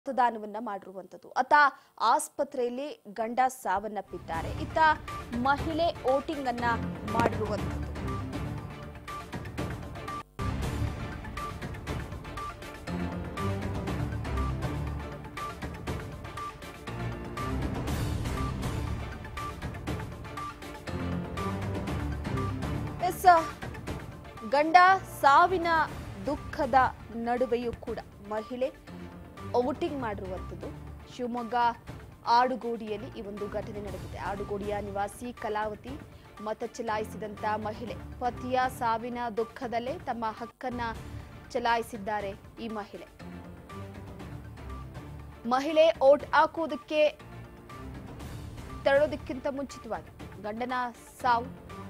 ಮತದಾನವನ್ನ ಮಾಡಿರುವಂಥದ್ದು ಅತ ಆಸ್ಪತ್ರೆಯಲ್ಲಿ ಗಂಡ ಸಾವನ್ನಪ್ಪಿದ್ದಾರೆ ಇತ್ತ ಮಹಿಳೆ ವೋಟಿಂಗ್ ಅನ್ನ ಮಾಡಿರುವಂಥದ್ದು ಎಸ್ ಗಂಡ ಸಾವಿನ ದುಃಖದ ನಡುವೆಯೂ ಕೂಡ ಮಹಿಳೆ ವೋಟಿಂಗ್ ಮಾಡಿರುವಂಥದ್ದು ಶಿವಮೊಗ್ಗ ಆಡುಗೋಡಿಯಲ್ಲಿ ಈ ಒಂದು ಘಟನೆ ನಡೆದಿದೆ ಆಡುಗೋಡಿಯ ನಿವಾಸಿ ಕಲಾವತಿ ಮತ ಚಲಾಯಿಸಿದಂತ ಮಹಿಳೆ ಪತಿಯ ಸಾವಿನ ದುಃಖದಲ್ಲೇ ತಮ್ಮ ಹಕ್ಕನ್ನ ಚಲಾಯಿಸಿದ್ದಾರೆ ಈ ಮಹಿಳೆ ಮಹಿಳೆ ಓಟ್ ಹಾಕುವುದಕ್ಕೆ ತೆರಳೋದಕ್ಕಿಂತ ಮುಂಚಿತವಾಗಿ ಗಂಡನ ಸಾವು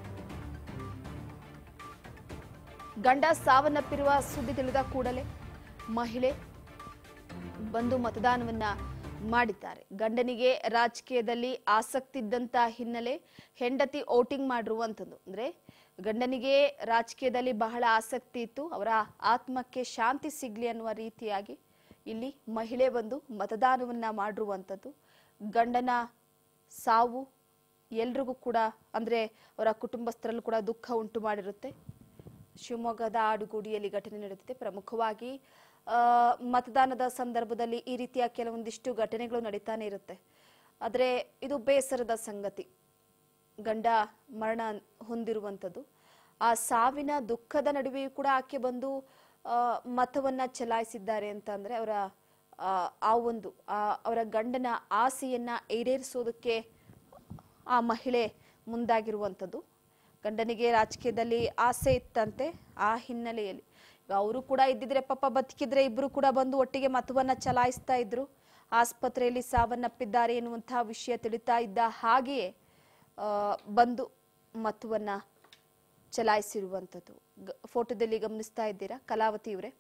ಗಂಡ ಸಾವನ್ನಪ್ಪಿರುವ ಸುದ್ದಿ ತಿಳಿದ ಕೂಡಲೇ ಮಹಿಳೆ ಬಂದು ಮತದಾನವನ್ನ ಮಾಡಿದ್ದಾರೆ ಗಂಡನಿಗೆ ರಾಜಕೀಯದಲ್ಲಿ ಆಸಕ್ತಿ ಇದ್ದಂತ ಹಿನ್ನೆಲೆ ಹೆಂಡತಿ ವೋಟಿಂಗ್ ಮಾಡಿರುವಂಥದ್ದು ಅಂದ್ರೆ ಗಂಡನಿಗೆ ರಾಜಕೀಯದಲ್ಲಿ ಬಹಳ ಆಸಕ್ತಿ ಇತ್ತು ಅವರ ಆತ್ಮಕ್ಕೆ ಶಾಂತಿ ಸಿಗ್ಲಿ ಅನ್ನುವ ರೀತಿಯಾಗಿ ಇಲ್ಲಿ ಮಹಿಳೆ ಬಂದು ಮತದಾನವನ್ನ ಮಾಡಿರುವಂಥದ್ದು ಗಂಡನ ಸಾವು ಎಲ್ರಿಗೂ ಕೂಡ ಅಂದ್ರೆ ಅವರ ಕುಟುಂಬಸ್ಥರಲ್ಲೂ ಕೂಡ ದುಃಖ ಉಂಟು ಮಾಡಿರುತ್ತೆ ಶಿವಮೊಗ್ಗದ ಆಡುಗೂಡಿಯಲ್ಲಿ ಘಟನೆ ನಡೆದಿದೆ ಪ್ರಮುಖವಾಗಿ ಆ, ಮತದಾನದ ಸಂದರ್ಭದಲ್ಲಿ ಈ ರೀತಿಯ ಕೆಲವೊಂದಿಷ್ಟು ಘಟನೆಗಳು ನಡೀತಾನೆ ಇರುತ್ತೆ ಆದರೆ ಇದು ಬೇಸರದ ಸಂಗತಿ ಗಂಡ ಮರಣ ಹೊಂದಿರುವಂಥದ್ದು ಆ ಸಾವಿನ ದುಃಖದ ನಡುವೆಯೂ ಕೂಡ ಆಕೆ ಬಂದು ಆ, ಮತವನ್ನ ಚಲಾಯಿಸಿದ್ದಾರೆ ಅಂತ ಅಂದ್ರೆ ಅವರ ಆ, ಆ ಒಂದು ಆ, ಅವರ ಗಂಡನ ಆಸೆಯನ್ನ ಈಡೇರಿಸೋದಕ್ಕೆ ಆ ಮಹಿಳೆ ಮುಂದಾಗಿರುವಂಥದ್ದು ಗಂಡನಿಗೆ ರಾಜಕೀಯದಲ್ಲಿ ಆಸೆ ಇತ್ತಂತೆ ಆ ಹಿನ್ನೆಲೆಯಲ್ಲಿ ಈಗ ಅವರು ಕೂಡ ಇದ್ದಿದ್ರೆ ಪಾಪ ಬದುಕಿದ್ರೆ ಇಬ್ರು ಕೂಡ ಬಂದು ಒಟ್ಟಿಗೆ ಮತವನ್ನ ಚಲಾಯಿಸ್ತಾ ಇದ್ರು ಆಸ್ಪತ್ರೆಯಲ್ಲಿ ಸಾವನ್ನಪ್ಪಿದ್ದಾರೆ ಎನ್ನುವಂತಹ ವಿಷಯ ತಿಳಿತಾ ಇದ್ದ ಹಾಗೆಯೇ ಆ, ಬಂದು ಮತವನ್ನ ಚಲಾಯಿಸಿರುವಂಥದ್ದು ಗ- ಫೋಟೋದಲ್ಲಿ ಗಮನಿಸ್ತಾ ಇದ್ದೀರಾ ಕಲಾವತಿ ಇವರೇ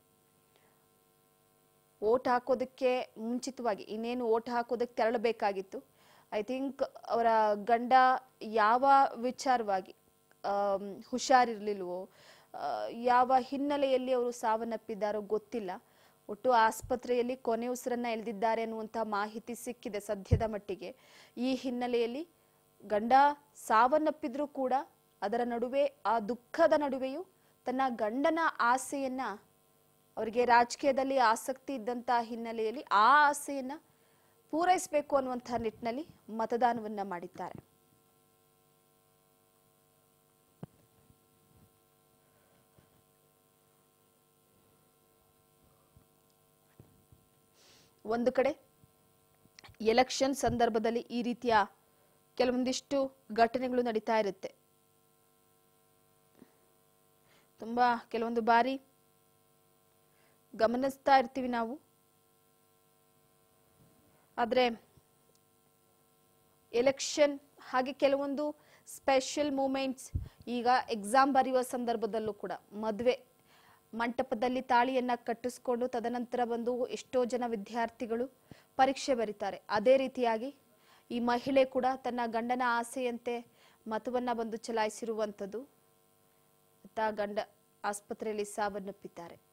ಓಟ್ ಹಾಕೋದಕ್ಕೆ ಮುಂಚಿತವಾಗಿ ಇನ್ನೇನು ಓಟ್ ಹಾಕೋದಕ್ಕೆ ತೆರಳಬೇಕಾಗಿತ್ತು ಐ ಥಿಂಕ್ ಅವರ ಗಂಡ ಯಾವ ವಿಚಾರವಾಗಿ ಆಮ್, ಹುಷಾರಿರ್ಲಿಲ್ವೋ ಆ, ಯಾವ ಹಿನ್ನೆಲೆಯಲ್ಲಿ ಅವರು ಸಾವನ್ನಪ್ಪಿದ್ದಾರೋ ಗೊತ್ತಿಲ್ಲ ಒಟ್ಟು ಆಸ್ಪತ್ರೆಯಲ್ಲಿ ಕೊನೆ ಉಸಿರನ್ನ ಎಳೆದಿದ್ದಾರೆ ಅನ್ನುವಂಥ ಮಾಹಿತಿ ಸಿಕ್ಕಿದೆ ಸದ್ಯದ ಮಟ್ಟಿಗೆ ಈ ಹಿನ್ನೆಲೆಯಲ್ಲಿ ಗಂಡ ಸಾವನ್ನಪ್ಪಿದ್ರೂ ಕೂಡ ಅದರ ನಡುವೆ ಆ ದುಃಖದ ನಡುವೆಯೂ ತನ್ನ ಗಂಡನ ಆಸೆಯನ್ನ ಅವರಿಗೆ ರಾಜಕೀಯದಲ್ಲಿ ಆಸಕ್ತಿ ಇದ್ದಂತಹ ಹಿನ್ನೆಲೆಯಲ್ಲಿ ಆ ಆಸೆಯನ್ನ ಪೂರೈಸಬೇಕು ಅನ್ನುವಂತಹ ನಿಟ್ಟಿನಲ್ಲಿ ಮತದಾನವನ್ನ ಮಾಡಿದ್ದಾರೆ ಒಂದು ಕಡೆ ಎಲೆಕ್ಷನ್ ಸಂದರ್ಭದಲ್ಲಿ ಈ ರೀತಿಯ ಕೆಲವೊಂದಿಷ್ಟು ಘಟನೆಗಳು ನಡೀತಾ ಇರುತ್ತೆ ತುಂಬಾ ಕೆಲವೊಂದು ಬಾರಿ ಗಮನಿಸ್ತಾ ಇರ್ತೀವಿ ನಾವು ಆದ್ರೆ ಎಲೆಕ್ಷನ್ ಹಾಗೆ ಕೆಲವೊಂದು ಸ್ಪೆಷಲ್ ಮೂಮೆಂಟ್ಸ್ ಈಗ ಎಕ್ಸಾಮ್ ಬರೆಯುವ ಸಂದರ್ಭದಲ್ಲೂ ಕೂಡ ಮದುವೆ ಮಂಟಪದಲ್ಲಿ ತಾಳಿಯನ್ನ ಕಟ್ಟಿಸ್ಕೊಂಡು ತದನಂತರ ಬಂದು ಎಷ್ಟೋ ಜನ ವಿದ್ಯಾರ್ಥಿಗಳು ಪರೀಕ್ಷೆ ಬರೀತಾರೆ ಅದೇ ರೀತಿಯಾಗಿ ಈ ಮಹಿಳೆ ಕೂಡ ತನ್ನ ಗಂಡನ ಆಸೆಯಂತೆ ಮತವನ್ನ ಬಂದು ಚಲಾಯಿಸಿರುವಂಥದ್ದು ಆತ ಗಂಡ ಆಸ್ಪತ್ರೆಯಲ್ಲಿ ಸಾವನ್ನಪ್ಪಿದ್ದಾರೆ